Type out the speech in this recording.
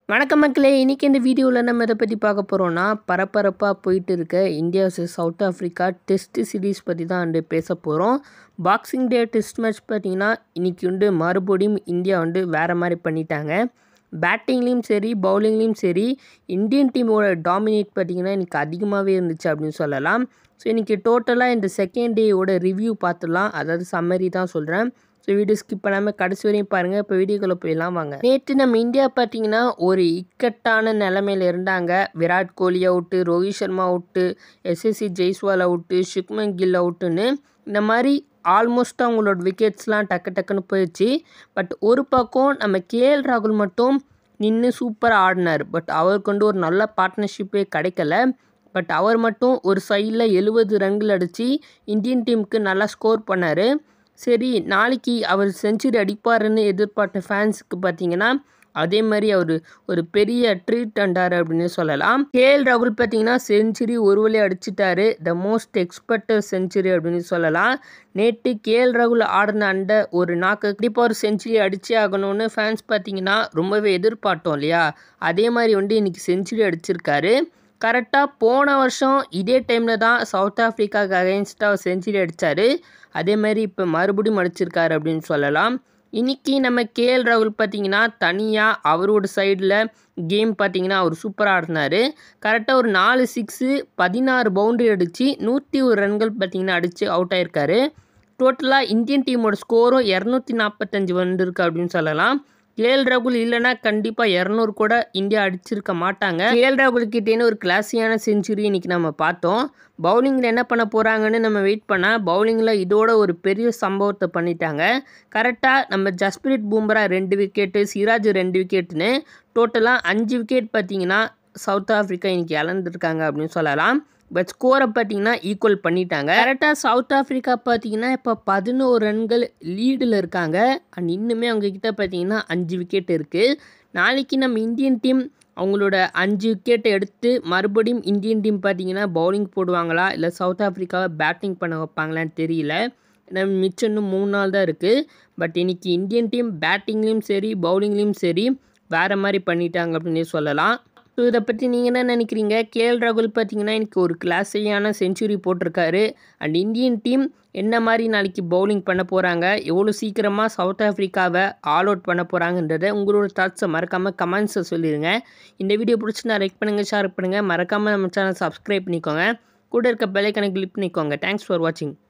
வணக்கம் மக்களே இன்றைக்கி இந்த வீடியோவில் நம்ம எதை பற்றி பார்க்க போகிறோன்னா பரபரப்பாக போயிட்டு இருக்க India vs South Africa test series பற்றி தான் வந்து பேச போகிறோம் பாக்ஸிங் டே டெஸ்ட் மேட்ச் பார்த்தீங்கன்னா இன்றைக்கி வந்து மறுபடியும் இந்தியா வந்து வேறு மாதிரி பண்ணிட்டாங்க பேட்டிங்லேயும் சரி பவுலிங்லேயும் சரி இந்தியன் டீமோட டாமினேட் பார்த்திங்கன்னா இன்றைக்கி அதிகமாகவே இருந்துச்சு அப்படின்னு சொல்லலாம் ஸோ இன்றைக்கி டோட்டலாக இந்த செகண்ட் டேயோட ரிவ்யூ பார்த்துடலாம் அதாவது சம்மரி தான் சொல்கிறேன் ஸோ வீடியோ ஸ்கிப் பண்ணாமல் கடைசி வரையும் பாருங்கள் இப்போ வீடியோக்குள்ளே போயிடலாம் வாங்க நேற்று நம்ம இந்தியா பார்த்தீங்கன்னா ஒரு இக்கட்டான நிலமையில இருந்தாங்க விராட் கோலி அவுட்டு ரோஹித் சர்மா அவுட்டு எஸ்எஸ்சி ஜெய்ஸ்வால் அவுட்டு சுக்மன் கில் அவுட்டுன்னு இந்த மாதிரி ஆல்மோஸ்ட் அவங்களோட விக்கெட்ஸ்லாம் டக்கு டக்குன்னு போயிடுச்சு பட் ஒரு பக்கம் நம்ம கேஎல் ராகுல் மட்டும் நின்று சூப்பராக ஆடினார் பட் அவருக்கு வந்து ஒரு நல்ல பார்ட்னர்ஷிப்பே கிடைக்கல பட் அவர் மட்டும் ஒரு சைடில் எழுபது ரன்கள் அடித்து இந்தியன் டீமுக்கு நல்லா ஸ்கோர் பண்ணார் சரி நாளைக்கு அவர் செஞ்சுரி அடிப்பாருன்னு எதிர்பார்த்த ஃபேன்ஸுக்கு பார்த்தீங்கன்னா அதே மாதிரி அவர் ஒரு பெரிய ட்ரீட் அண்டார் அப்படின்னு சொல்லலாம் கேஎல் ராகுல் பார்த்தீங்கன்னா செஞ்சுரி ஒரு வழி அடிச்சிட்டாரு த மோஸ்ட் எக்ஸ்பெக்டட் செஞ்சுரி அப்படின்னு சொல்லலாம் நேற்று கேஎல் ராகுல் ஆடின அண்ட ஒரு நாக்கு கண்டிப்பாக ஒரு செஞ்சுரி அடிச்சே ஆகணும்னு ஃபேன்ஸ் பார்த்தீங்கன்னா ரொம்பவே எதிர்பார்த்தோம் இல்லையா அதே மாதிரி வந்து இன்றைக்கி செஞ்சுரி அடிச்சிருக்காரு கரெக்டாக போன வருஷம் இதே டைமில் தான் சவுத் ஆஃப்ரிக்காவுக்கு அகைன்ஸ்டாக செஞ்சுரி அடித்தார் அதே மாதிரி இப்போ மறுபடியும் அடிச்சிருக்காரு அப்படின்னு சொல்லலாம் இன்றைக்கி நம்ம கேஎல் ராகுல் பார்த்தீங்கன்னா தனியாக அவரோட சைடில் கேம் பார்த்தீங்கன்னா அவர் சூப்பராக ஆடினார் கரெக்டாக ஒரு நாலு சிக்ஸு பதினாறு பவுண்டரி அடித்து நூற்றி ஒரு ரன்கள் பார்த்தீங்கன்னா அடித்து அவுட் ஆயிருக்காரு டோட்டலாக இந்தியன் டீமோட ஸ்கோரும் இரநூத்தி நாற்பத்தஞ்சு வந்திருக்கு அப்படின்னு சொல்லலாம் கேஎல் ராகுல் இல்லைன்னா கண்டிப்பாக இரநூறு கூட இந்தியா அடிச்சிருக்க மாட்டாங்க கேஎல் ராகுல் கிட்டேன்னு ஒரு கிளாஸியான செஞ்சுரி இன்றைக்கி நம்ம பார்த்தோம் பவுலிங்கில் என்ன பண்ண போகிறாங்கன்னு நம்ம வெயிட் பண்ணால் பவுலிங்கில் இதோட ஒரு பெரிய சம்பவத்தை பண்ணிட்டாங்க கரெக்டாக நம்ம ஜஸ்பிரிட் பூம்ரா ரெண்டு விக்கெட்டு சிராஜ் ரெண்டு விக்கெட்டுன்னு டோட்டலாக அஞ்சு விக்கெட் பார்த்தீங்கன்னா சவுத் ஆஃப்ரிக்கா இன்றைக்கி இழந்துருக்காங்க அப்படின்னு சொல்லலாம் பட் ஸ்கோரை பார்த்தீங்கன்னா ஈக்குவல் பண்ணிட்டாங்க கரெக்டாக சவுத் ஆஃப்ரிக்கா பார்த்தீங்கன்னா இப்போ பதினோரு ரன்கள் லீடில் இருக்காங்க அண்ட் இன்னுமே அவங்கக்கிட்ட பார்த்தீங்கன்னா அஞ்சு விக்கெட் இருக்குது நாளைக்கு நம்ம இந்தியன் டீம் அவங்களோட அஞ்சு விக்கெட்டை எடுத்து மறுபடியும் இந்தியன் டீம் பார்த்தீங்கன்னா பவுலிங் போடுவாங்களா இல்லை சவுத் ஆஃப்ரிக்காவை பேட்டிங் பண்ண வைப்பாங்களான்னு தெரியல நம்ம மிச்சம் இன்னும் மூணு நாள் தான் இருக்குது பட் இன்றைக்கி இந்தியன் டீம் பேட்டிங்லேயும் சரி பவுலிங்லேயும் சரி வேறு மாதிரி பண்ணிட்டாங்க அப்படின்னு சொல்லலாம் ஸோ இதை பற்றி நீங்கள் என்ன நினைக்கிறீங்க கேஎல் ராகுல் பார்த்தீங்கன்னா இன்றைக்கி ஒரு கிளாஸையான செஞ்சுரி போட்டிருக்காரு அண்ட் இந்தியன் டீம் என்ன மாதிரி நாளைக்கு பவுலிங் பண்ண போகிறாங்க எவ்வளோ சீக்கிரமாக சவுத் ஆஃப்ரிக்காவை ஆல் அவுட் பண்ண போகிறாங்கன்றதை உங்களோட தாட்ஸை மறக்காமல் கமெண்ட்ஸை சொல்லிடுங்க இந்த வீடியோ பிடிச்சிருந்தா லைக் பண்ணுங்கள் ஷேர் பண்ணுங்கள் மறக்காமல் நம்ம சேனல் சப்ஸ்கிரைப் பண்ணிக்கோங்க கூட இருக்க பெல்லைக்கனை கிளிக் பண்ணிக்கோங்க தேங்க்ஸ் ஃபார் வாட்சிங்